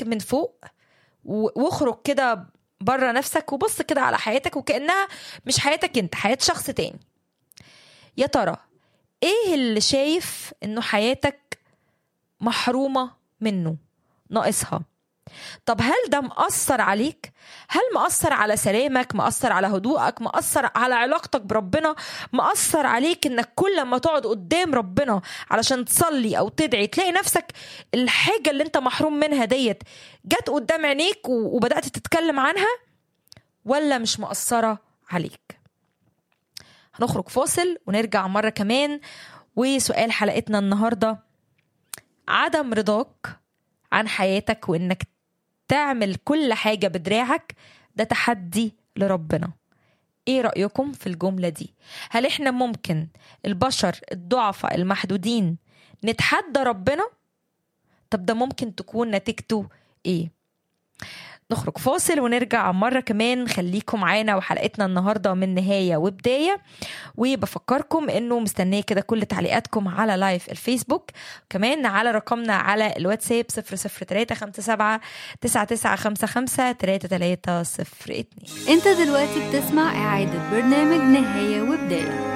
نفسك من فوق و- واخرج كده بره نفسك وبص كده على حياتك وكأنها مش حياتك انت حياة شخص تاني يا ترى ايه اللي شايف انه حياتك محرومة منه ناقصها طب هل ده مأثر عليك؟ هل مأثر على سلامك؟ مأثر على هدوءك؟ مأثر على علاقتك بربنا؟ مأثر عليك انك كل ما تقعد قدام ربنا علشان تصلي او تدعي تلاقي نفسك الحاجة اللي انت محروم منها ديت جت قدام عينيك و- وبدأت تتكلم عنها ولا مش مأثرة عليك؟ هنخرج فاصل ونرجع مرة كمان وسؤال حلقتنا النهاردة عدم رضاك عن حياتك وانك تعمل كل حاجة بدراعك ده تحدي لربنا ايه رأيكم في الجملة دي هل احنا ممكن البشر الضعفاء المحدودين نتحدى ربنا طب ده ممكن تكون نتيجته ايه نخرج فاصل ونرجع مرة كمان خليكم معانا وحلقتنا النهاردة من نهاية وبداية وبفكركم انه مستنية كده كل تعليقاتكم على لايف الفيسبوك كمان على رقمنا على الواتساب 00357 9955 3302 انت دلوقتي بتسمع اعادة برنامج نهاية وبداية